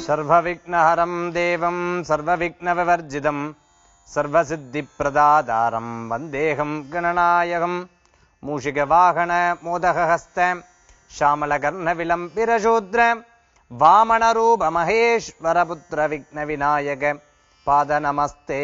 सर्वविघ्नहरं देवं सर्वविघ्नविवर्जितं सर्वसिद्धिप्रदातारं वन्देऽहं गणनायकं मूषिकवाहन मोदकहस्त श्यामलकर्णविलम्बिरशूद्र वामनरूपमहेश्वरपुत्रविघ्नविनायक பாதநமஸ்தே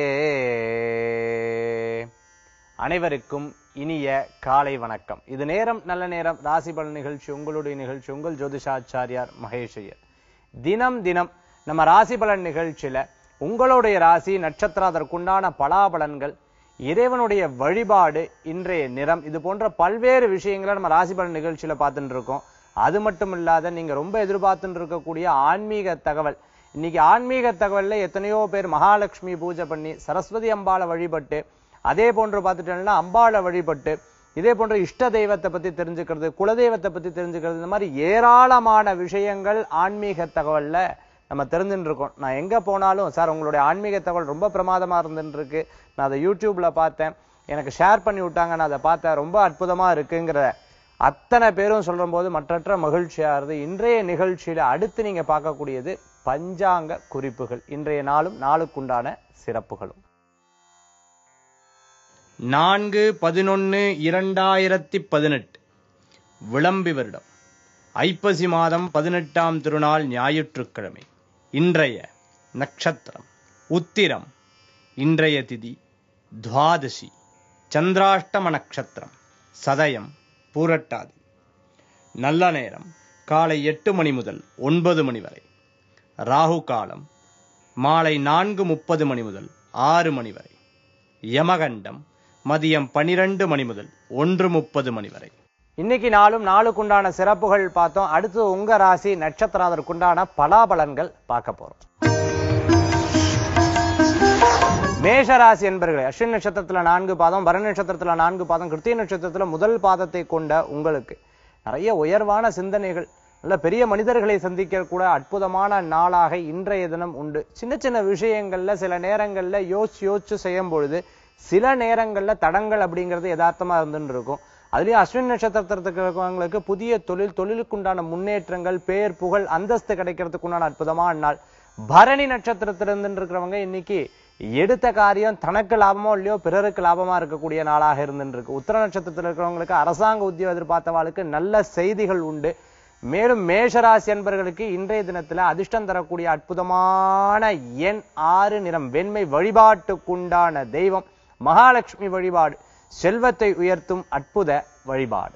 அனைவருக்கும் இனிய காலை வணக்கம் இது நேரம் நல்ல நேரம் ராசி பலன் நிகழ்ச்சி உங்களுடைய நிகழ்ச்சி உங்கள் ஜோதிஷாச்சாரியார் மகேஷ் ஐயர் தினம் தினம் நம்ம ராசி பலன் நிகழ்ச்சியில உங்களுடைய ராசி நட்சத்திரம் அதற்குண்டான பலாபலன்கள் இறைவனுடைய வழிபாடு இன்றைய நிறம் இது போன்ற பல்வேறு விஷயங்களை நம்ம ராசி பலன் நிகழ்ச்சியில பார்த்துட்டு இருக்கோம் அது மட்டும் இல்லாத நீங்க ரொம்ப எதிர்பார்த்துட்டு இருக்கக்கூடிய ஆன்மீக தகவல் இன்னைக்கு ஆன்மீக தகவல்ல எத்தனையோ பேர் மகாலட்சுமி பூஜை பண்ணி சரஸ்வதி அம்பாளை வழிபட்டு அதே போன்று பார்த்துட்டோம்னா அம்பாளை வழிபட்டு இதே போன்ற இஷ்ட தெய்வத்தை பத்தி தெரிஞ்சுக்கிறது குலதெய்வத்தை பத்தி தெரிஞ்சுக்கிறது இந்த மாதிரி ஏராளமான விஷயங்கள் ஆன்மீக தகவல்ல நம்ம தெரிஞ்சுட்டு இருக்கோம் நான் எங்க போனாலும் சார் உங்களுடைய ஆன்மீக தகவல் ரொம்ப பிரமாதமா இருந்துட்டு இருக்கு நான் அதை யூடியூப்ல பார்த்தேன் எனக்கு ஷேர் பண்ணி விட்டாங்க நான் அதை பார்த்தேன் ரொம்ப அற்புதமா இருக்குங்கிற அத்தனை பேரும் சொல்லும் போது மற்றற்ற மகிழ்ச்சியா இருந்து இன்றைய நிகழ்ச்சியில அடுத்து நீங்க பார்க்கக்கூடியது பஞ்சாங்க குறிப்புகள் இன்றைய நாளும் நாளுக்குண்டான சிறப்புகளும் நான்கு பதினொன்னு இரண்டாயிரத்தி பதினெட்டு விளம்பி வருடம் ஐப்பசி மாதம் பதினெட்டாம் திருநாள் ஞாயிற்றுக்கிழமை இன்றைய நட்சத்திரம் உத்திரம் இன்றைய திதி துவாதசி சந்திராஷ்டம நட்சத்திரம் சதயம் பூரட்டாதி நல்ல நேரம் காலை எட்டு மணி முதல் ஒன்பது மணி வரை ராகு காலம் மாலை நான்கு முப்பது மணி முதல் ஆறு மணி வரை யமகண்டம் மதியம் பனிரெண்டு மணி முதல் ஒன்று முப்பது மணி வரை இன்னைக்கு நாளும் நாளுக்குண்டான சிறப்புகள் பார்த்தோம் அடுத்து உங்க ராசி நட்சத்திரம் அதற்குண்டான பலாபலன்கள் பார்க்க போறோம் மேஷ ராசி என்பர்களே அஸ்வின் நட்சத்திரத்துல நான்கு பாதம் பரண நட்சத்திரத்துல நான்கு பாதம் கிருத்திய நட்சத்திரத்துல முதல் பாதத்தை கொண்ட உங்களுக்கு நிறைய உயர்வான சிந்தனைகள் நல்ல பெரிய மனிதர்களை சந்திக்க கூட அற்புதமான நாளாக இன்றைய தினம் உண்டு சின்ன சின்ன விஷயங்கள்ல சில நேரங்கள்ல யோசிச்சு யோசிச்சு செய்யும் பொழுது சில நேரங்கள்ல தடங்கள் அப்படிங்கிறது யதார்த்தமா இருந்துன்னு இருக்கும் அதுலயும் அஸ்வின் நட்சத்திரத்துக்கு இருக்கிறவங்களுக்கு புதிய தொழில் தொழிலுக்குண்டான முன்னேற்றங்கள் பேர் புகழ் அந்தஸ்து கிடைக்கிறதுக்கு உண்டான அற்புதமான நாள் பரணி நட்சத்திரத்திலிருந்து இருக்கிறவங்க இன்னைக்கு எடுத்த காரியம் தனக்கு லாபமோ இல்லையோ பிறருக்கு லாபமா இருக்கக்கூடிய நாளாக இருந்துட்டு இருக்கு உத்தர நட்சத்திரத்தில் இருக்கிறவங்களுக்கு அரசாங்க உத்தியோகம் எதிர்பார்த்தவாளுக்கு நல்ல செய்திகள் உண்டு மேலும் மேஷராசி என்பவர்களுக்கு இன்றைய தினத்துல அதிர்ஷ்டம் தரக்கூடிய அற்புதமான எண் ஆறு நிறம் வெண்மை வழிபாட்டுக்குண்டான தெய்வம் மகாலட்சுமி வழிபாடு செல்வத்தை உயர்த்தும் அற்புத வழிபாடு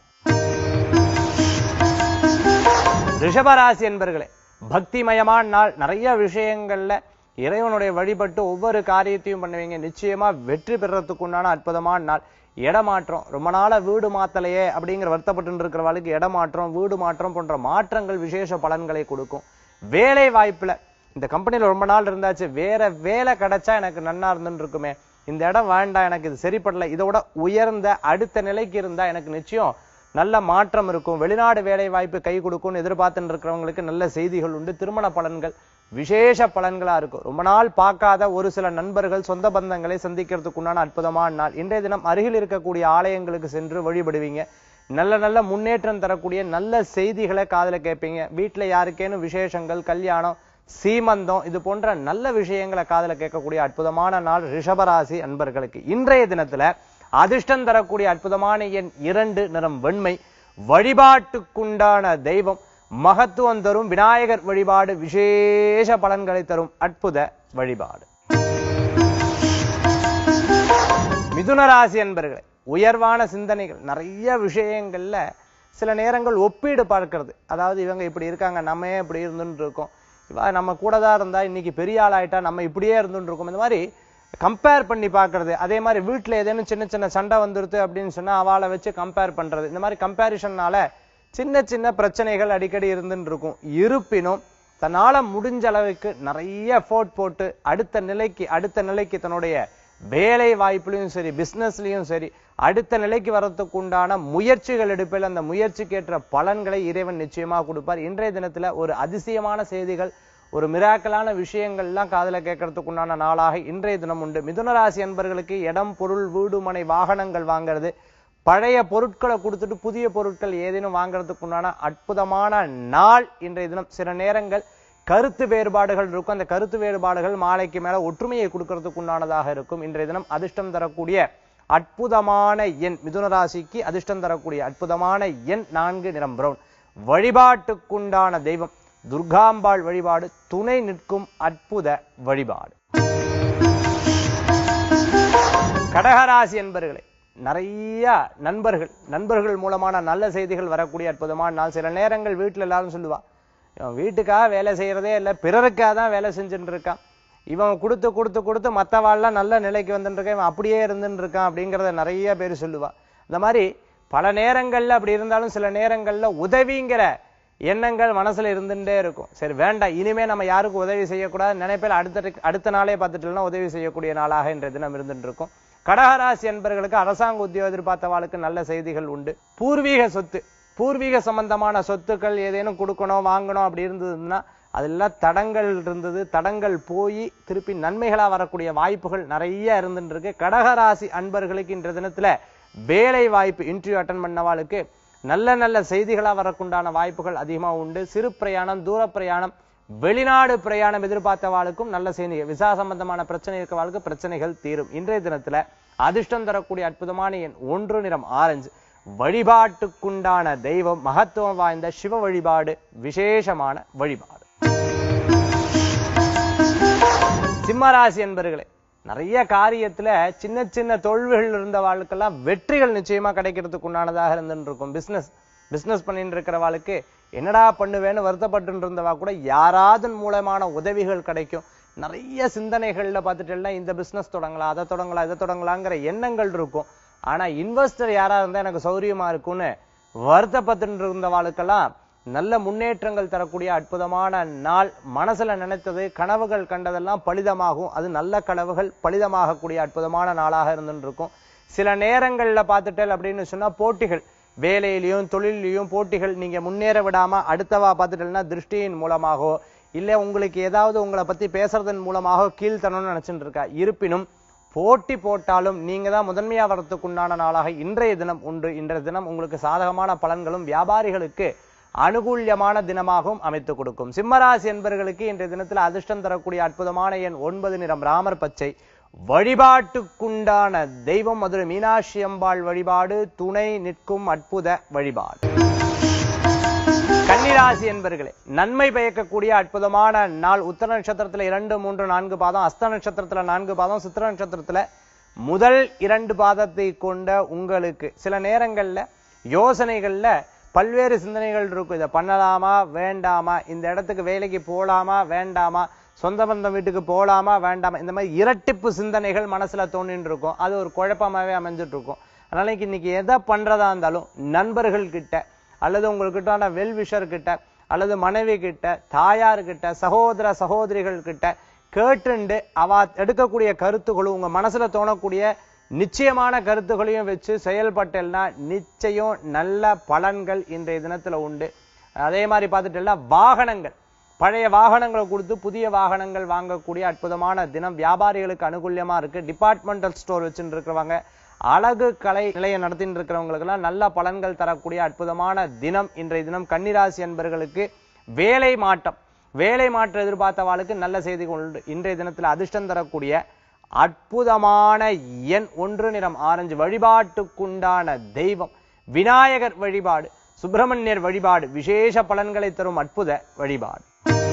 ரிஷபராசி என்பர்களே பக்திமயமான நாள் நிறைய விஷயங்கள்ல இறைவனுடைய வழிபட்டு ஒவ்வொரு காரியத்தையும் பண்ணுவீங்க நிச்சயமா வெற்றி பெறறதுக்கு உண்டான அற்புதமான நாள் இடமாற்றம் ரொம்ப நாளா வீடு மாத்தலையே அப்படிங்கிற வருத்தப்பட்டு இருக்கிறவளுக்கு இடமாற்றம் வீடு மாற்றம் போன்ற மாற்றங்கள் விசேஷ பலன்களை கொடுக்கும் வேலை வாய்ப்புல இந்த கம்பெனில ரொம்ப நாள் இருந்தாச்சு வேற வேலை கிடைச்சா எனக்கு நன்னா இருந்துன்னு இருக்குமே இந்த இடம் வேண்டாம் எனக்கு இது சரிப்படல இதோட உயர்ந்த அடுத்த நிலைக்கு இருந்தா எனக்கு நிச்சயம் நல்ல மாற்றம் இருக்கும் வெளிநாடு வேலை வாய்ப்பு கை கொடுக்கும்னு எதிர்பார்த்துட்டு இருக்கிறவங்களுக்கு நல்ல செய்திகள் உண்டு திருமண பலன்கள் விசேஷ பலன்களா இருக்கும் ரொம்ப நாள் பார்க்காத ஒரு சில நண்பர்கள் சொந்த பந்தங்களை சந்திக்கிறதுக்கு உண்டான அற்புதமான நாள் இன்றைய தினம் அருகில் இருக்கக்கூடிய ஆலயங்களுக்கு சென்று வழிபடுவீங்க நல்ல நல்ல முன்னேற்றம் தரக்கூடிய நல்ல செய்திகளை காதுல கேட்பீங்க வீட்டுல யாருக்கேனும் விசேஷங்கள் கல்யாணம் சீமந்தம் இது போன்ற நல்ல விஷயங்களை காதுல கேட்கக்கூடிய அற்புதமான நாள் ரிஷபராசி அன்பர்களுக்கு இன்றைய தினத்துல அதிர்ஷ்டம் தரக்கூடிய அற்புதமான எண் இரண்டு நிறம் வெண்மை வழிபாட்டுக்குண்டான தெய்வம் மகத்துவம் தரும் விநாயகர் வழிபாடு விசேஷ பலன்களை தரும் அற்புத வழிபாடு மிதுன ராசி என்பர்களே உயர்வான சிந்தனைகள் நிறைய விஷயங்கள்ல சில நேரங்கள் ஒப்பீடு பார்க்கிறது அதாவது இவங்க இப்படி இருக்காங்க நம்ம ஏன் இப்படி இருந்துட்டு இருக்கோம் இவ நம்ம கூட தான் இருந்தா இன்னைக்கு பெரிய ஆள் ஆயிட்டா நம்ம இப்படியே இருந்துட்டு இருக்கோம் இந்த மாதிரி கம்பேர் பண்ணி பார்க்கிறது அதே மாதிரி வீட்டுல ஏதேனும் சின்ன சின்ன சண்டை வந்துருது அப்படின்னு சொன்னா அவளை வச்சு கம்பேர் பண்றது இந்த மாதிரி கம்பேரிஷன்னால சின்ன சின்ன பிரச்சனைகள் அடிக்கடி இருந்துட்டு இருக்கும் இருப்பினும் தன்னால முடிஞ்ச அளவுக்கு நிறைய எஃபோர்ட் போட்டு அடுத்த நிலைக்கு அடுத்த நிலைக்கு தன்னுடைய வேலை வாய்ப்புலையும் சரி பிசினஸ்லயும் சரி அடுத்த நிலைக்கு வர்றதுக்கு உண்டான முயற்சிகள் எடுப்பில் அந்த முயற்சிக்கேற்ற பலன்களை இறைவன் நிச்சயமா கொடுப்பார் இன்றைய தினத்துல ஒரு அதிசயமான செய்திகள் ஒரு மிராக்கலான விஷயங்கள்லாம் காதுல கேட்கறதுக்கு உண்டான நாளாக இன்றைய தினம் உண்டு மிதுன ராசி அன்பர்களுக்கு இடம் பொருள் வீடு மனை வாகனங்கள் வாங்குறது பழைய பொருட்களை கொடுத்துட்டு புதிய பொருட்கள் ஏதேனும் வாங்குறதுக்கு உண்டான அற்புதமான நாள் இன்றைய தினம் சில நேரங்கள் கருத்து வேறுபாடுகள் இருக்கும் அந்த கருத்து வேறுபாடுகள் மாலைக்கு மேல ஒற்றுமையை கொடுக்கறதுக்கு உண்டானதாக இருக்கும் இன்றைய தினம் அதிர்ஷ்டம் தரக்கூடிய அற்புதமான எண் மிதுன ராசிக்கு அதிர்ஷ்டம் தரக்கூடிய அற்புதமான எண் நான்கு நிறம் பிரவுன் வழிபாட்டுக்குண்டான தெய்வம் துர்காம்பாள் வழிபாடு துணை நிற்கும் அற்புத வழிபாடு கடகராசி என்பர்களே நிறைய நண்பர்கள் நண்பர்கள் மூலமான நல்ல செய்திகள் வரக்கூடிய அற்புதமான நாள் சில நேரங்கள் வீட்டுல எல்லாரும் சொல்லுவா இவன் வீட்டுக்காக வேலை செய்யறதே இல்லை பிறருக்காக தான் வேலை செஞ்சுட்டு இருக்கான் இவன் கொடுத்து கொடுத்து கொடுத்து மற்றவாள்லாம் நல்ல நிலைக்கு வந்துட்டு இருக்கான் இவன் அப்படியே இருந்துட்டு இருக்கான் அப்படிங்கிறத நிறைய பேர் சொல்லுவா இந்த மாதிரி பல நேரங்கள்ல அப்படி இருந்தாலும் சில நேரங்கள்ல உதவிங்கிற எண்ணங்கள் மனசுல இருந்துட்டே இருக்கும் சரி வேண்டாம் இனிமே நம்ம யாருக்கும் உதவி செய்யக்கூடாது நினைப்பில் அடுத்த அடுத்த நாளே பார்த்துட்டுலாம் உதவி செய்யக்கூடிய நாளாக இன்றைய தினம் இருந்துட்டு இருக்கும் கடகராசி என்பர்களுக்கு அரசாங்க உத்தியோக எதிர்பார்த்தவாளுக்கு நல்ல செய்திகள் உண்டு பூர்வீக சொத்து பூர்வீக சம்பந்தமான சொத்துக்கள் ஏதேனும் கொடுக்கணும் வாங்கணும் அப்படி இருந்ததுன்னா அதெல்லாம் தடங்கள் இருந்தது தடங்கள் போய் திருப்பி நன்மைகளா வரக்கூடிய வாய்ப்புகள் நிறைய இருந்துட்டு இருக்கு கடகராசி அன்பர்களுக்கு இன்றைய தினத்துல வேலை வாய்ப்பு இன்டர்வியூ அட்டன் பண்ணவாளுக்கு நல்ல நல்ல செய்திகளா வரக்குண்டான வாய்ப்புகள் அதிகமா உண்டு சிறு பிரயாணம் தூர பிரயாணம் வெளிநாடு பிரயாணம் எதிர்பார்த்தவாளுக்கும் நல்ல செய்தி விசா சம்பந்தமான பிரச்சனை இருக்கவாளுக்கு பிரச்சனைகள் தீரும் இன்றைய தினத்துல அதிர்ஷ்டம் தரக்கூடிய அற்புதமான எண் ஒன்று நிறம் ஆரஞ்சு வழிபாட்டுக்குண்டான தெய்வம் மகத்துவம் வாய்ந்த சிவ வழிபாடு விசேஷமான வழிபாடு சிம்மராசி என்பர்களே நிறைய காரியத்துல சின்ன சின்ன தோல்விகள் இருந்த வாழ்க்கெல்லாம் வெற்றிகள் நிச்சயமா கிடைக்கிறதுக்கு உண்டானதாக இருந்துட்டு இருக்கும் பிசினஸ் பிசினஸ் பண்ணிட்டு இருக்கிறவாளுக்கு என்னடா பண்ணுவேன்னு வருத்தப்பட்டு இருந்தவா கூட யாராவது மூலமான உதவிகள் கிடைக்கும் நிறைய சிந்தனைகள்ல பார்த்துட்டேன்னா இந்த பிசினஸ் தொடங்கலாம் அதை தொடங்கலாம் இதை தொடங்கலாங்கிற எண்ணங்கள் இருக்கும் ஆனா இன்வெஸ்டர் யாரா இருந்தா எனக்கு சௌரியமா இருக்கும்னு வருத்தப்பட்டு இருந்தவாளுக்கெல்லாம் நல்ல முன்னேற்றங்கள் தரக்கூடிய அற்புதமான நாள் மனசுல நினைத்தது கனவுகள் கண்டதெல்லாம் பலிதமாகும் அது நல்ல கனவுகள் பலிதமாகக்கூடிய அற்புதமான நாளாக இருந்துட்டு இருக்கும் சில நேரங்கள்ல பார்த்துட்டேன் அப்படின்னு சொன்னா போட்டிகள் வேலையிலையும் தொழிலையும் போட்டிகள் நீங்க முன்னேற விடாம அடுத்தவா பார்த்துட்டேன்னா திருஷ்டியின் மூலமாகவோ இல்ல உங்களுக்கு ஏதாவது உங்களை பத்தி பேசுறதன் மூலமாக கீழ்த்தணும்னு நினைச்சுட்டு இருக்கா இருப்பினும் போட்டி போட்டாலும் நீங்க தான் முதன்மையா வரத்துக்கு உண்டான நாளாக இன்றைய தினம் உண்டு இன்றைய தினம் உங்களுக்கு சாதகமான பலன்களும் வியாபாரிகளுக்கு அனுகூல்யமான தினமாகவும் அமைத்து கொடுக்கும் சிம்மராசி என்பர்களுக்கு இன்றைய தினத்தில் அதிர்ஷ்டம் தரக்கூடிய அற்புதமான எண் ஒன்பது நிறம் ராமர் பச்சை வழிபாட்டுக்குண்டான தெய்வம் மதுரை மீனாட்சி அம்பாள் வழிபாடு துணை நிற்கும் அற்புத வழிபாடு கன்னிராசி என்பர்களே நன்மை பயக்கக்கூடிய அற்புதமான நாள் உத்தர நட்சத்திரத்துல இரண்டு மூன்று நான்கு பாதம் அஸ்த நட்சத்திரத்துல நான்கு பாதம் சித்திர நட்சத்திரத்துல முதல் இரண்டு பாதத்தை கொண்ட உங்களுக்கு சில நேரங்கள்ல யோசனைகள்ல பல்வேறு சிந்தனைகள் இருக்கும் இதை பண்ணலாமா வேண்டாமா இந்த இடத்துக்கு வேலைக்கு போலாமா வேண்டாமா சொந்த பந்தம் வீட்டுக்கு போலாமா வேண்டாமா இந்த மாதிரி இரட்டிப்பு சிந்தனைகள் மனசுல தோணின்னு இருக்கும் அது ஒரு குழப்பமாவே அமைஞ்சிட்டு இருக்கும் அதனால இன்னைக்கு எதை பண்றதா இருந்தாலும் நண்பர்கள் கிட்ட அல்லது உங்கள்கிட்ட வெல்விஷர் கிட்ட அல்லது மனைவி கிட்ட தாயார் கிட்ட சகோதர சகோதரிகள் கிட்ட கேட்டுண்டு அவ எடுக்கக்கூடிய கருத்துக்களும் உங்க மனசுல தோணக்கூடிய நிச்சயமான கருத்துக்களையும் வச்சு செயல்பட்டேன்னா நிச்சயம் நல்ல பலன்கள் இன்றைய தினத்துல உண்டு அதே மாதிரி பார்த்துட்டேன்னா வாகனங்கள் பழைய வாகனங்களை கொடுத்து புதிய வாகனங்கள் வாங்கக்கூடிய அற்புதமான தினம் வியாபாரிகளுக்கு அனுகூல்யமா இருக்கு டிபார்ட்மெண்டல் ஸ்டோர் வச்சுட்டு இருக்கிறவங்க அழகு கலை நிலையம் நடத்திட்டு இருக்கிறவங்களுக்கெல்லாம் நல்ல பலன்கள் தரக்கூடிய அற்புதமான தினம் இன்றைய தினம் கன்னிராசி என்பர்களுக்கு வேலை மாற்றம் வேலை மாற்றம் எதிர்பார்த்தவாளுக்கு நல்ல செய்திகள் உண்டு இன்றைய தினத்தில் அதிர்ஷ்டம் தரக்கூடிய அற்புதமான எண் ஒன்று நிறம் ஆரஞ்சு வழிபாட்டுக்குண்டான தெய்வம் விநாயகர் வழிபாடு சுப்பிரமணியர் வழிபாடு விசேஷ பலன்களை தரும் அற்புத வழிபாடு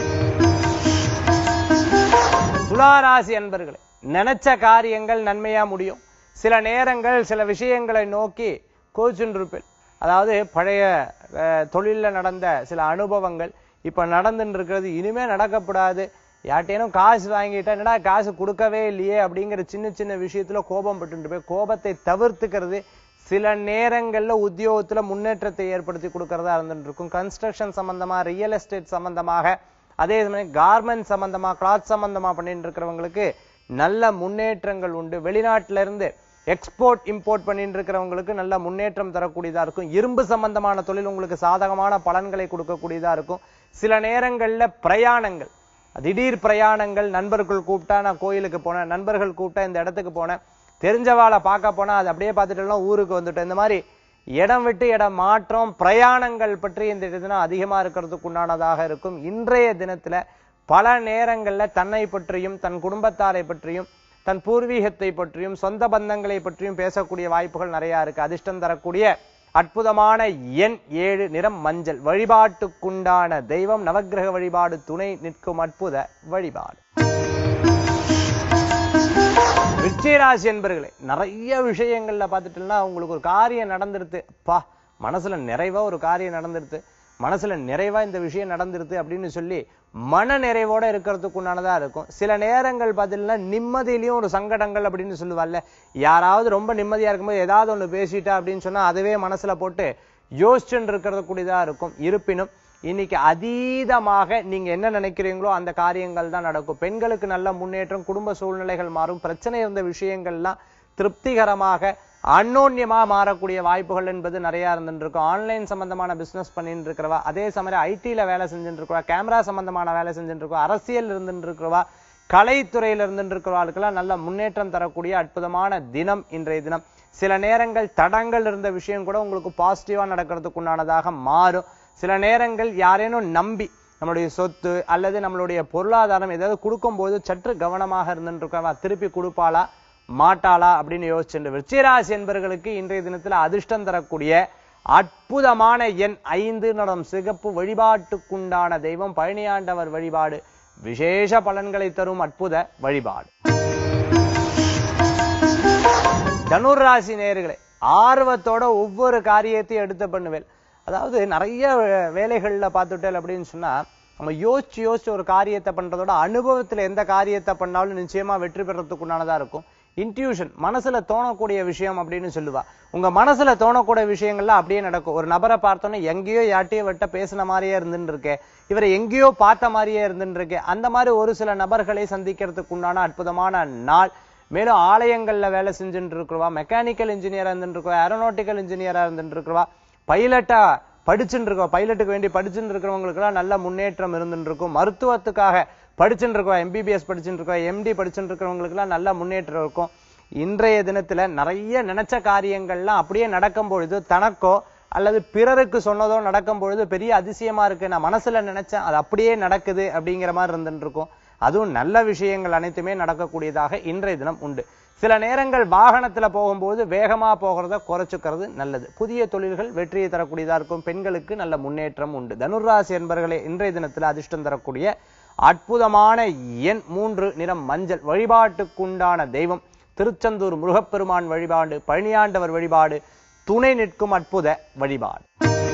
துளாராசி அன்பர்களே நினைச்ச காரியங்கள் நன்மையா முடியும் சில நேரங்கள் சில விஷயங்களை நோக்கி கோச்சுருப்பில் அதாவது பழைய அஹ், தொழில்ல நடந்த சில அனுபவங்கள் இப்ப நடந்துட்டு இருக்கிறது இனிமே நடக்கப்படாது யார்ட்டேனும் காசு வாங்கிட்டா என்னடா காசு கொடுக்கவே இல்லையே அப்படிங்கிற சின்ன சின்ன விஷயத்துல கோபம் பட்டு போய் கோபத்தை தவிர்த்துக்கிறது சில நேரங்கள்ல உத்தியோகத்துல முன்னேற்றத்தை ஏற்படுத்தி கொடுக்கறதா இருந்துட்டு இருக்கும் கன்ஸ்ட்ரக்ஷன் சம்பந்தமா ரியல் எஸ்டேட் சம்பந்தமாக அதே சமயம் கார்மெண்ட் சம்பந்தமா கிளாத் சம்பந்தமா பண்ணிட்டு இருக்கிறவங்களுக்கு நல்ல முன்னேற்றங்கள் உண்டு வெளிநாட்டுல இருந்து எக்ஸ்போர்ட் இம்போர்ட் பண்ணிட்டு இருக்கிறவங்களுக்கு நல்ல முன்னேற்றம் தரக்கூடியதா இருக்கும் இரும்பு சம்பந்தமான தொழில் உங்களுக்கு சாதகமான பலன்களை கொடுக்கக்கூடியதா இருக்கும் சில நேரங்கள்ல பிரயாணங்கள் திடீர் பிரயாணங்கள் நண்பர்கள் கூப்பிட்டா நான் கோயிலுக்கு போனேன் நண்பர்கள் கூப்பிட்டா இந்த இடத்துக்கு போனேன் தெரிஞ்சவாளை பார்க்க போனா அது அப்படியே பார்த்துட்டு ஊருக்கு வந்துட்டேன் இந்த மாதிரி இடம் விட்டு இடம் மாற்றம் பிரயாணங்கள் பற்றி இந்த தினம் அதிகமா இருக்கிறதுக்கு உண்டானதாக இருக்கும் இன்றைய தினத்துல பல நேரங்கள்ல தன்னை பற்றியும் தன் குடும்பத்தாரை பற்றியும் தன் பூர்வீகத்தை பற்றியும் சொந்த பந்தங்களை பற்றியும் பேசக்கூடிய வாய்ப்புகள் நிறைய இருக்கு அதிர்ஷ்டம் தரக்கூடிய அற்புதமான எண் ஏழு நிறம் மஞ்சள் வழிபாட்டுக்குண்டான தெய்வம் நவக்கிரக வழிபாடு துணை நிற்கும் அற்புத வழிபாடு விருச்சிகராசி என்பர்களே நிறைய விஷயங்கள்ல பார்த்துட்டோம்னா உங்களுக்கு ஒரு காரியம் நடந்துருது பா மனசுல நிறைவா ஒரு காரியம் நடந்துருது மனசுல நிறைவா இந்த விஷயம் நடந்துருது அப்படின்னு சொல்லி மன நிறைவோட இருக்கிறதுக்கு உண்டானதா இருக்கும் சில நேரங்கள் பார்த்தீங்கன்னா நிம்மதியிலையும் ஒரு சங்கடங்கள் அப்படின்னு சொல்லுவாள்ல யாராவது ரொம்ப நிம்மதியா இருக்கும்போது ஏதாவது ஒண்ணு பேசிட்டா அப்படின்னு சொன்னா அதுவே மனசுல போட்டு யோசிச்சுட்டு இருக்கிறது கூடியதா இருக்கும் இருப்பினும் இன்னைக்கு அதீதமாக நீங்க என்ன நினைக்கிறீங்களோ அந்த காரியங்கள் தான் நடக்கும் பெண்களுக்கு நல்ல முன்னேற்றம் குடும்ப சூழ்நிலைகள் மாறும் பிரச்சனை இருந்த விஷயங்கள்லாம் திருப்திகரமாக அன்னோன்யமா மாறக்கூடிய வாய்ப்புகள் என்பது நிறைய இருந்துட்டு இருக்கும் ஆன்லைன் சம்பந்தமான பிசினஸ் பண்ணிட்டு இருக்கிறவா அதே சமயம் ஐடில வேலை செஞ்சுட்டு இருக்கிறவா கேமரா சம்பந்தமான வேலை செஞ்சுட்டு இருக்கவா அரசியல் இருந்துட்டு இருக்கிறவா கலைத்துறையில இருந்துட்டு இருக்கிறவாளுக்கெல்லாம் நல்ல முன்னேற்றம் தரக்கூடிய அற்புதமான தினம் இன்றைய தினம் சில நேரங்கள் தடங்கள் இருந்த விஷயம் கூட உங்களுக்கு பாசிட்டிவா நடக்கிறதுக்கு உண்டானதாக மாறும் சில நேரங்கள் யாரேனும் நம்பி நம்மளுடைய சொத்து அல்லது நம்மளுடைய பொருளாதாரம் ஏதாவது கொடுக்கும்போது சற்று கவனமாக இருந்துட்டு இருக்கவா திருப்பி கொடுப்பாளா மாட்டாளா அப்படின்னு யோசிச்சுட்டு விருச்சிகராசி என்பவர்களுக்கு இன்றைய தினத்துல அதிர்ஷ்டம் தரக்கூடிய அற்புதமான எண் ஐந்து நடம் சிகப்பு வழிபாட்டுக்குண்டான தெய்வம் பழனியாண்டவர் வழிபாடு விசேஷ பலன்களை தரும் அற்புத வழிபாடு தனுர் ராசி நேயர்களே ஆர்வத்தோட ஒவ்வொரு காரியத்தையும் எடுத்து பண்ணுவேன் அதாவது நிறைய வே- வேலைகள்ல பார்த்துட்டேன் அப்படின்னு சொன்னா நம்ம யோசிச்சு யோசிச்சு ஒரு காரியத்தை பண்றதோட அனுபவத்துல எந்த காரியத்தை பண்ணாலும் நிச்சயமா வெற்றி பெறறதுக்கு உண்டானதா இருக்கும் இன்ட்யூஷன் மனசுல தோணக்கூடிய விஷயம் அப்படின்னு சொல்லுவா உங்க மனசுல தோணக்கூடிய விஷயங்கள்லாம் அப்படியே நடக்கும் ஒரு நபரை பார்த்தோன்னே எங்கேயோ யார்ட்டையோ விட்ட பேசின மாதிரியே இருந்துட்டு இருக்கே இவரை எங்கேயோ பார்த்த மாதிரியே இருந்துட்டு இருக்கே அந்த மாதிரி ஒரு சில நபர்களை சந்திக்கிறதுக்கு உண்டான அற்புதமான நாள் மேலும் ஆலயங்கள்ல வேலை செஞ்சுட்டு இருக்கிறவா மெக்கானிக்கல் இன்ஜினியரா இருந்துட்டு இருக்கவா ஏரோநாட்டிக்கல் இன்ஜினியரா இருந்துட்டு இருக்கிறவா பைலட்டா படிச்சுட்டு இருக்கவா பைலட்டுக்கு வேண்டி படிச்சுட்டு இருக்கிறவங்களுக்குலாம் நல்ல முன்னேற்றம் இருந்துட்டு இருக்கும் மருத்துவத்துக்காக படிச்சுட்டு இருக்கவா எம்பிபிஎஸ் படிச்சுட்டு இருக்கவா எம்டி படிச்சுட்டு இருக்கிறவங்களுக்குலாம் நல்ல முன்னேற்றம் இருக்கும் இன்றைய தினத்துல நிறைய நினைச்ச காரியங்கள்லாம் அப்படியே நடக்கும் பொழுது தனக்கோ அல்லது பிறருக்கு சொன்னதோ நடக்கும் பொழுது பெரிய அதிசயமா இருக்கு நான் மனசுல நினைச்சேன் அது அப்படியே நடக்குது அப்படிங்கிற மாதிரி இருந்துட்டு இருக்கும் அதுவும் நல்ல விஷயங்கள் அனைத்துமே நடக்கக்கூடியதாக இன்றைய தினம் உண்டு சில நேரங்கள் வாகனத்துல போகும்போது வேகமா போகிறத குறைச்சுக்கிறது நல்லது புதிய தொழில்கள் வெற்றியை தரக்கூடியதா இருக்கும் பெண்களுக்கு நல்ல முன்னேற்றம் உண்டு தனுராசி என்பர்களே இன்றைய தினத்துல அதிர்ஷ்டம் தரக்கூடிய அற்புதமான எண் மூன்று நிறம் மஞ்சள் வழிபாட்டுக்குண்டான தெய்வம் திருச்செந்தூர் முருகப்பெருமான் வழிபாடு பழனியாண்டவர் வழிபாடு துணை நிற்கும் அற்புத வழிபாடு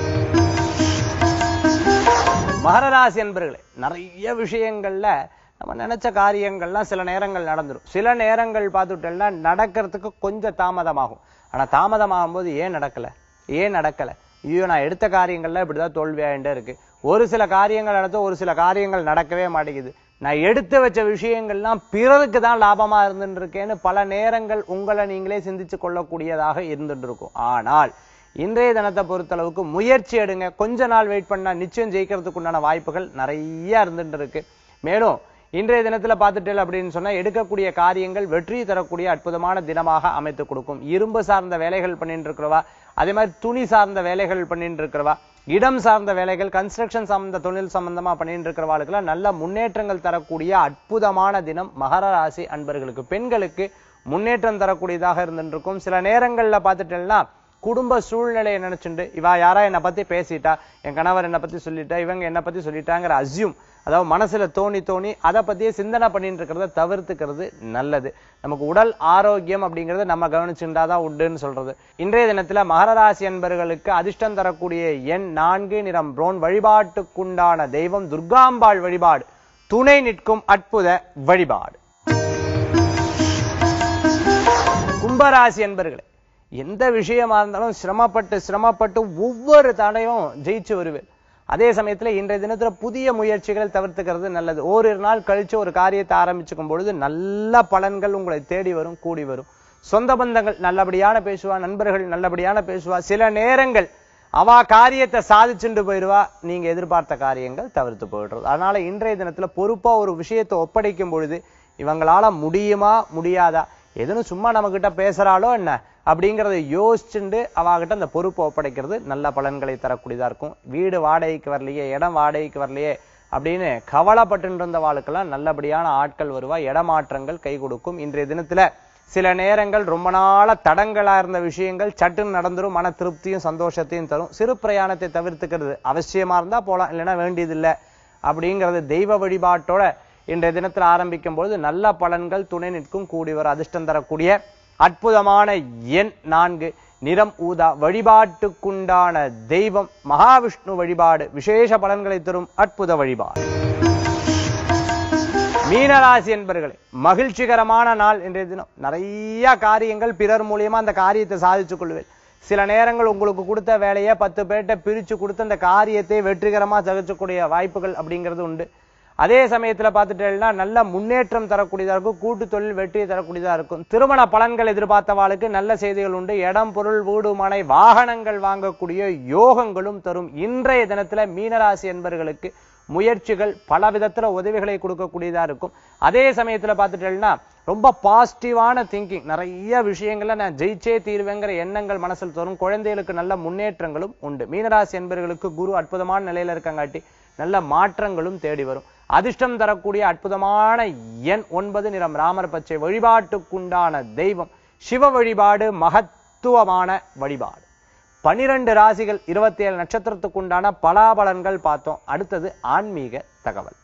மகரராசி என்பர்களே நிறைய விஷயங்கள்ல நம்ம நினைச்ச காரியங்கள்லாம் சில நேரங்கள் நடந்துரும் சில நேரங்கள் பார்த்துட்டோம்னா நடக்கிறதுக்கு கொஞ்சம் தாமதமாகும் ஆனா தாமதமாகும் போது ஏன் நடக்கல ஏன் நடக்கல ஐயோ நான் எடுத்த காரியங்கள்லாம் இப்படிதான் தோல்வியாயிட்டே இருக்கு ஒரு சில காரியங்கள் நடத்த ஒரு சில காரியங்கள் நடக்கவே மாட்டேங்குது நான் எடுத்து வச்ச விஷயங்கள்லாம் பிறருக்கு தான் லாபமா இருந்துட்டு இருக்கேன்னு பல நேரங்கள் உங்களை நீங்களே சிந்திச்சு கொள்ளக்கூடியதாக இருந்துட்டு இருக்கும் ஆனால் இன்றைய தினத்தை பொறுத்தளவுக்கு முயற்சி எடுங்க கொஞ்ச நாள் வெயிட் பண்ணா நிச்சயம் ஜெயிக்கிறதுக்கு உண்டான வாய்ப்புகள் நிறைய இருந்துட்டு இருக்கு மேலும் இன்றைய தினத்துல பார்த்துட்டேன் அப்படின்னு சொன்னா எடுக்கக்கூடிய காரியங்கள் வெற்றி தரக்கூடிய அற்புதமான தினமாக அமைத்து கொடுக்கும் இரும்பு சார்ந்த வேலைகள் பண்ணிட்டு இருக்கிறவா அதே மாதிரி துணி சார்ந்த வேலைகள் பண்ணிட்டு இருக்கிறவா இடம் சார்ந்த வேலைகள் கன்ஸ்ட்ரக்ஷன் சார்ந்த தொழில் சம்பந்தமா பண்ணிட்டு இருக்கிறவாளுக்கெல்லாம் நல்ல முன்னேற்றங்கள் தரக்கூடிய அற்புதமான தினம் மகர ராசி அன்பர்களுக்கு பெண்களுக்கு முன்னேற்றம் தரக்கூடியதாக இருந்துட்டு இருக்கும் சில நேரங்கள்ல பார்த்துட்டேன்னா குடும்ப சூழ்நிலையை நினைச்சுட்டு இவா யாரா என்னை பத்தி பேசிட்டா என் கணவர் என்னை பத்தி சொல்லிட்டா இவங்க என்னை பத்தி சொல்லிட்டாங்கிற அசியூம் அதாவது மனசுல தோணி தோணி அதை பத்தியே சிந்தனை பண்ணிட்டு இருக்கிறத தவிர்த்துக்கிறது நல்லது நமக்கு உடல் ஆரோக்கியம் அப்படிங்கறத நம்ம கவனிச்சுட்டாதான் உண்டுன்னு சொல்றது இன்றைய தினத்துல மகர ராசி என்பர்களுக்கு அதிர்ஷ்டம் தரக்கூடிய எண் நான்கு நிறம் புரோன் வழிபாட்டுக்குண்டான தெய்வம் துர்காம்பாள் வழிபாடு துணை நிற்கும் அற்புத வழிபாடு கும்பராசி என்பர்களே எந்த விஷயமா இருந்தாலும் சிரமப்பட்டு சிரமப்பட்டு ஒவ்வொரு தடையும் ஜெயிச்சு வருவேன் அதே சமயத்துல இன்றைய தினத்துல புதிய முயற்சிகளை தவிர்த்துக்கிறது நல்லது ஓரிரு நாள் கழிச்சு ஒரு காரியத்தை ஆரம்பிச்சுக்கும் பொழுது நல்ல பலன்கள் உங்களை தேடி வரும் கூடி வரும் சொந்த பந்தங்கள் நல்லபடியான பேசுவா நண்பர்கள் நல்லபடியான பேசுவா சில நேரங்கள் அவ காரியத்தை சாதிச்சுட்டு போயிடுவா நீங்க எதிர்பார்த்த காரியங்கள் தவிர்த்து போயிடுறது அதனால இன்றைய தினத்துல பொறுப்பா ஒரு விஷயத்தை ஒப்படைக்கும் பொழுது இவங்களால முடியுமா முடியாதா எதுவும் சும்மா நம்ம கிட்ட பேசுறாளோ என்ன அப்படிங்கறத யோசிச்சுண்டு அவாகிட்ட அந்த பொறுப்பை ஒப்படைக்கிறது நல்ல பலன்களை தரக்கூடியதா இருக்கும் வீடு வாடகைக்கு வரலையே இடம் வாடகைக்கு வரலையே அப்படின்னு கவலைப்பட்டு இருந்த வாழ்க்கெல்லாம் நல்லபடியான ஆட்கள் வருவா இடமாற்றங்கள் கை கொடுக்கும் இன்றைய தினத்துல சில நேரங்கள் ரொம்ப நாளா தடங்களா இருந்த விஷயங்கள் சட்டுன்னு நடந்துரும் மன திருப்தியும் சந்தோஷத்தையும் தரும் சிறு பிரயாணத்தை தவிர்த்துக்கிறது அவசியமா இருந்தா போலாம் இல்லைன்னா வேண்டியதில்லை அப்படிங்கிறது தெய்வ வழிபாட்டோட இன்றைய தினத்தில் ஆரம்பிக்கும் பொழுது நல்ல பலன்கள் துணை நிற்கும் கூடி வர அதிர்ஷ்டம் தரக்கூடிய அற்புதமான எண் நான்கு நிறம் ஊதா வழிபாட்டுக்குண்டான தெய்வம் மகாவிஷ்ணு வழிபாடு விசேஷ பலன்களை தரும் அற்புத வழிபாடு மீனராசி என்பர்களே மகிழ்ச்சிகரமான நாள் இன்றைய தினம் நிறைய காரியங்கள் பிறர் மூலியமா அந்த காரியத்தை சாதிச்சுக் கொள்வேன் சில நேரங்கள் உங்களுக்கு கொடுத்த வேலையை பத்து பேர்ட்ட பிரிச்சு கொடுத்து அந்த காரியத்தை வெற்றிகரமா சகிச்சக்கூடிய வாய்ப்புகள் அப்படிங்கிறது உண்டு அதே சமயத்துல பார்த்துட்டேன்னா நல்ல முன்னேற்றம் தரக்கூடியதா இருக்கும் கூட்டு தொழில் வெற்றியை தரக்கூடியதா இருக்கும் திருமண பலன்கள் எதிர்பார்த்தவாளுக்கு நல்ல செய்திகள் உண்டு இடம் பொருள் வீடு மனை வாகனங்கள் வாங்கக்கூடிய யோகங்களும் தரும் இன்றைய தினத்துல மீனராசி என்பர்களுக்கு முயற்சிகள் பல விதத்துல உதவிகளை கொடுக்கக்கூடியதா இருக்கும் அதே சமயத்துல பார்த்துட்டேன்னா ரொம்ப பாசிட்டிவான திங்கிங் நிறைய விஷயங்கள்ல நான் ஜெயிச்சே தீர்வேங்கிற எண்ணங்கள் மனசில் தரும் குழந்தைகளுக்கு நல்ல முன்னேற்றங்களும் உண்டு மீனராசி என்பர்களுக்கு குரு அற்புதமான நிலையில இருக்கங்காட்டி நல்ல மாற்றங்களும் தேடி வரும் அதிர்ஷ்டம் தரக்கூடிய அற்புதமான எண் ஒன்பது நிறம் ராமர் பச்சை வழிபாட்டுக்குண்டான தெய்வம் சிவ வழிபாடு மகத்துவமான வழிபாடு பனிரெண்டு ராசிகள் இருபத்தி ஏழு நட்சத்திரத்துக்குண்டான பலாபலன்கள் பார்த்தோம் அடுத்தது ஆன்மீக தகவல்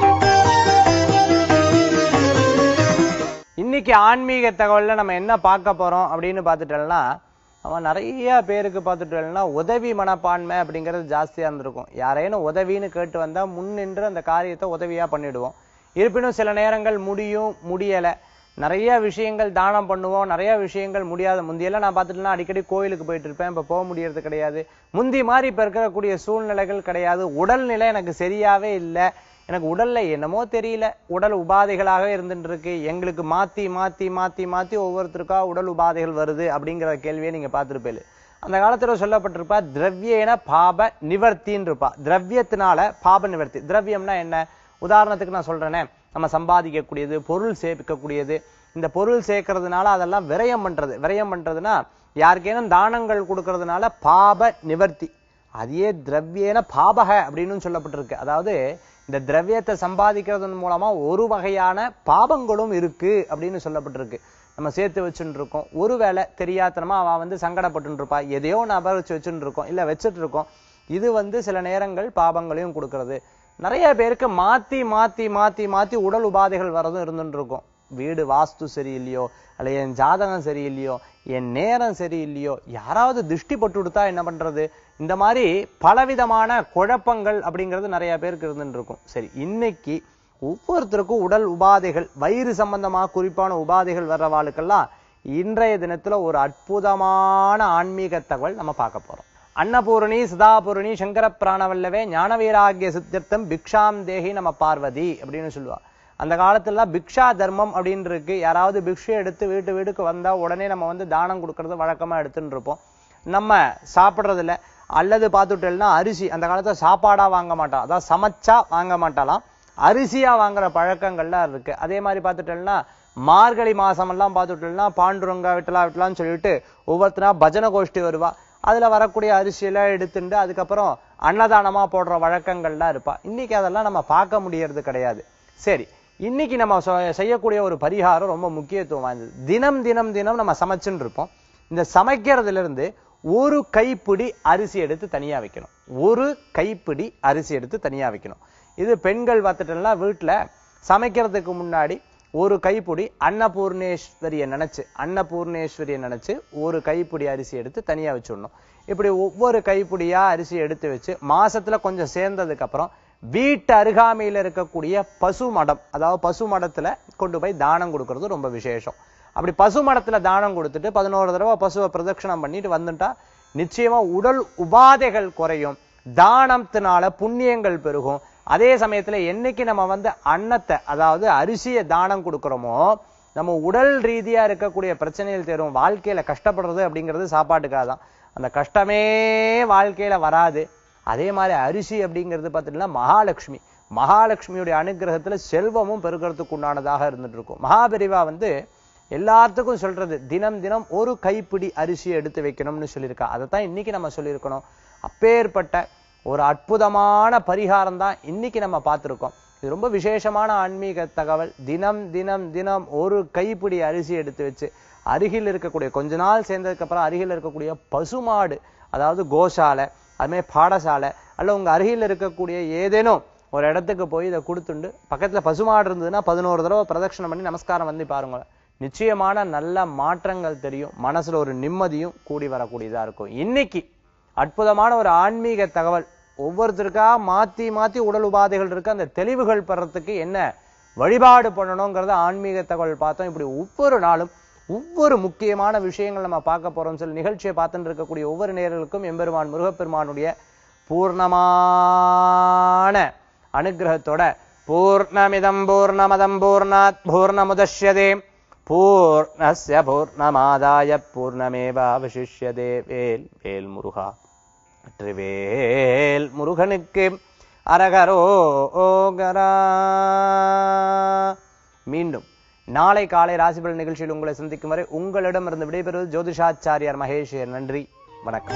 இன்னைக்கு ஆன்மீக தகவல்ல நம்ம என்ன பார்க்க போறோம் அப்படின்னு பார்த்துட்டோம்னா அவன் நிறைய பேருக்கு பார்த்துட்டோம்னா உதவி மனப்பான்மை அப்படிங்கிறது ஜாஸ்தியா இருந்திருக்கும் யாரேனும் உதவின்னு கேட்டு வந்தா முன் நின்று அந்த காரியத்தை உதவியா பண்ணிடுவோம் இருப்பினும் சில நேரங்கள் முடியும் முடியல நிறைய விஷயங்கள் தானம் பண்ணுவோம் நிறைய விஷயங்கள் முடியாத முந்தியெல்லாம் நான் பார்த்துட்டுனா அடிக்கடி கோயிலுக்கு போயிட்டு இருப்பேன் இப்ப போக முடியறது கிடையாது முந்தி மாதிரி இப்ப இருக்கக்கூடிய சூழ்நிலைகள் கிடையாது உடல்நிலை எனக்கு சரியாவே இல்லை எனக்கு உடல்ல என்னமோ தெரியல உடல் உபாதைகளாக இருந்துட்டு இருக்கு எங்களுக்கு மாத்தி மாத்தி மாத்தி மாத்தி ஒவ்வொருத்தருக்கா உடல் உபாதைகள் வருது அப்படிங்கிற கேள்வியை நீங்க பார்த்திருப்பீங்க அந்த காலத்துல சொல்லப்பட்டிருப்பா திரவியேன பாப நிவர்த்தின்னு இருப்பா திரவியத்தினால பாப நிவர்த்தி திரவியம்னா என்ன உதாரணத்துக்கு நான் சொல்றேனே நம்ம சம்பாதிக்கக்கூடியது பொருள் சேர்க்கக்கூடியது இந்த பொருள் சேர்க்கறதுனால அதெல்லாம் விரயம் பண்றது விரயம் பண்றதுன்னா யாருக்கேனும் தானங்கள் கொடுக்கறதுனால பாப நிவர்த்தி அதையே திரவியேன பாபக அப்படின்னு சொல்லப்பட்டிருக்கு அதாவது இந்த திரவியத்தை சம்பாதிக்கிறதன் மூலமா ஒரு வகையான பாபங்களும் இருக்கு அப்படின்னு சொல்லப்பட்டிருக்கு நம்ம சேர்த்து வச்சுட்டு இருக்கோம் ஒருவேளை தெரியாதனமா அவ வந்து சங்கடப்பட்டு இருப்பா எதையோ நபர் வச்சு வச்சுட்டு இருக்கோம் இல்ல வச்சுட்டு இருக்கோம் இது வந்து சில நேரங்கள் பாபங்களையும் கொடுக்கிறது நிறைய பேருக்கு மாத்தி மாத்தி மாத்தி மாத்தி உடல் உபாதைகள் வரதும் இருந்துட்டு இருக்கும் வீடு வாஸ்து சரியில்லையோ அல்ல என் ஜாதகம் சரியில்லையோ என் நேரம் சரியில்லையோ யாராவது திருஷ்டி பட்டு கொடுத்தா என்ன பண்றது இந்த மாதிரி பலவிதமான குழப்பங்கள் அப்படிங்கிறது நிறைய பேருக்கு இருந்துட்டு இருக்கும் சரி இன்னைக்கு ஒவ்வொருத்தருக்கும் உடல் உபாதைகள் வயிறு சம்பந்தமா குறிப்பான உபாதைகள் வர்றவாளுக்கெல்லாம் இன்றைய தினத்துல ஒரு அற்புதமான ஆன்மீக தகவல் நம்ம பார்க்க போறோம் அன்னபூரணி சிதாபூரணி சங்கர பிராணவல்லவே ஞான வைராகிய சித்தியர்த்தம் பிக்ஷாம் தேகி நம்ம பார்வதி அப்படின்னு சொல்லுவா அந்த காலத்துல பிக்ஷா தர்மம் அப்படின்னு இருக்கு யாராவது பிக்ஷை எடுத்து வீட்டு வீட்டுக்கு வந்தா உடனே நம்ம வந்து தானம் கொடுக்கறது வழக்கமா எடுத்துட்டு இருப்போம் நம்ம சாப்பிடுறதுல அல்லது பார்த்துட்டோம்னா அரிசி அந்த காலத்துல சாப்பாடா வாங்க மாட்டோம் அதாவது சமைச்சா வாங்க மாட்டாலாம் அரிசியா வாங்குற பழக்கங்கள்லாம் இருக்கு அதே மாதிரி பார்த்துட்டோம்னா மார்கழி மாசம் எல்லாம் பார்த்துட்டோம்னா பாண்டுரங்கா விட்டலா விட்டலாம்னு சொல்லிட்டு ஒவ்வொருத்தரா பஜனை கோஷ்டி வருவா அதுல வரக்கூடிய அரிசியெல்லாம் எடுத்துட்டு அதுக்கப்புறம் அன்னதானமா போடுற வழக்கங்கள்லாம் இருப்பா இன்னைக்கு அதெல்லாம் நம்ம பார்க்க முடியறது கிடையாது சரி இன்னைக்கு நம்ம சொ- செய்யக்கூடிய ஒரு பரிகாரம் ரொம்ப முக்கியத்துவம் வாய்ந்தது தினம் தினம் தினம் நம்ம சமைச்சுன்னு இருப்போம் இந்த சமைக்கிறதுல இருந்து ஒரு கைப்பிடி அரிசி எடுத்து தனியா வைக்கணும் ஒரு கைப்பிடி அரிசி எடுத்து தனியா வைக்கணும் இது பெண்கள் பார்த்துட்டோம்னா வீட்டுல சமைக்கிறதுக்கு முன்னாடி ஒரு கைப்பிடி அன்னபூர்ணேஸ்வரியை நினைச்சு அன்னபூர்ணேஸ்வரியை நினைச்சு ஒரு கைப்பிடி அரிசி எடுத்து தனியா வச்சிடணும் இப்படி ஒவ்வொரு கைப்பிடியா அரிசி எடுத்து வச்சு மாசத்துல கொஞ்சம் சேர்ந்ததுக்கு அப்புறம் வீட்டு அருகாமையில இருக்கக்கூடிய பசு மடம் அதாவது பசு மடத்துல கொண்டு போய் தானம் கொடுக்கறது ரொம்ப விசேஷம் அப்படி பசு மடத்துல தானம் கொடுத்துட்டு பதினோரு தடவை பசுவை பிரதட்சணம் பண்ணிட்டு வந்துட்டா நிச்சயமா உடல் உபாதைகள் குறையும் தானத்தினால புண்ணியங்கள் பெருகும் அதே சமயத்துல என்னைக்கு நம்ம வந்து அன்னத்தை அதாவது அரிசியை தானம் கொடுக்கிறோமோ நம்ம உடல் ரீதியா இருக்கக்கூடிய பிரச்சனைகள் தரும் வாழ்க்கையில கஷ்டப்படுறது அப்படிங்கிறது சாப்பாட்டுக்காக தான் அந்த கஷ்டமே வாழ்க்கையில வராது அதே மாதிரி அரிசி அப்படிங்கிறது பார்த்தீங்கன்னா மகாலட்சுமி மகாலட்சுமியுடைய அனுகிரகத்துல செல்வமும் பெருக்கிறதுக்கு உண்டானதாக இருந்துட்டு இருக்கும் மகாபெரிவா வந்து எல்லாத்துக்கும் சொல்றது தினம் தினம் ஒரு கைப்பிடி அரிசி எடுத்து வைக்கணும்னு சொல்லியிருக்கா அதைத்தான் இன்னைக்கு நம்ம சொல்லியிருக்கணும் அப்பேற்பட்ட ஒரு அற்புதமான பரிகாரம் தான் இன்னைக்கு நம்ம பார்த்திருக்கோம் இது ரொம்ப விசேஷமான ஆன்மீக தகவல் தினம் தினம் தினம் ஒரு கைப்பிடி அரிசி எடுத்து வச்சு அருகில் இருக்கக்கூடிய கொஞ்ச நாள் சேர்ந்ததுக்கு அப்புறம் அருகில் இருக்கக்கூடிய பசுமாடு அதாவது கோசாலை அதுமாதிரி பாடசாலை அல்ல உங்க அருகில் இருக்கக்கூடிய ஏதேனும் ஒரு இடத்துக்கு போய் இதை கொடுத்துண்டு பக்கத்துல பசுமாடு இருந்ததுன்னா பதினோரு தடவை பிரதட்சணம் பண்ணி நமஸ்காரம் வந்து பாருங்க நிச்சயமான நல்ல மாற்றங்கள் தெரியும் மனசுல ஒரு நிம்மதியும் கூடி வரக்கூடியதா இருக்கும் இன்னைக்கு அற்புதமான ஒரு ஆன்மீக தகவல் ஒவ்வொருத்தருக்கா மாத்தி மாத்தி உடல் உபாதைகள் இருக்கு அந்த தெளிவுகள் பெறறதுக்கு என்ன வழிபாடு பண்ணணுங்கிறத ஆன்மீக தகவல் பார்த்தோம் இப்படி ஒவ்வொரு நாளும் ஒவ்வொரு முக்கியமான விஷயங்கள் நம்ம பார்க்க போறோம் சொல்லி நிகழ்ச்சியை பார்த்துட்டு இருக்கக்கூடிய ஒவ்வொரு நேர்களுக்கும் எம்பெருமான் முருகப்பெருமானுடைய பூர்ணமான அனுகிரகத்தோட பூர்ணமிதம் பூர்ணமதம் பூர்ணாத் பூர்ணமுதஷ்யதே பூர்ணஸ்ய பூர்ணமாதாய பூர்ணமேவாவசிஷ்யதே வேல் வேல் முருகா வெற்றிவேல் முருகனுக்கு அரகரோகரா மீண்டும் நாளை காலை ராசிபலன் நிகழ்ச்சியில் உங்களை சந்திக்கும் வரை உங்களிடமிருந்து விடைபெறுவது ஜோதிஷாச்சாரியார் மகேஷ் நன்றி வணக்கம்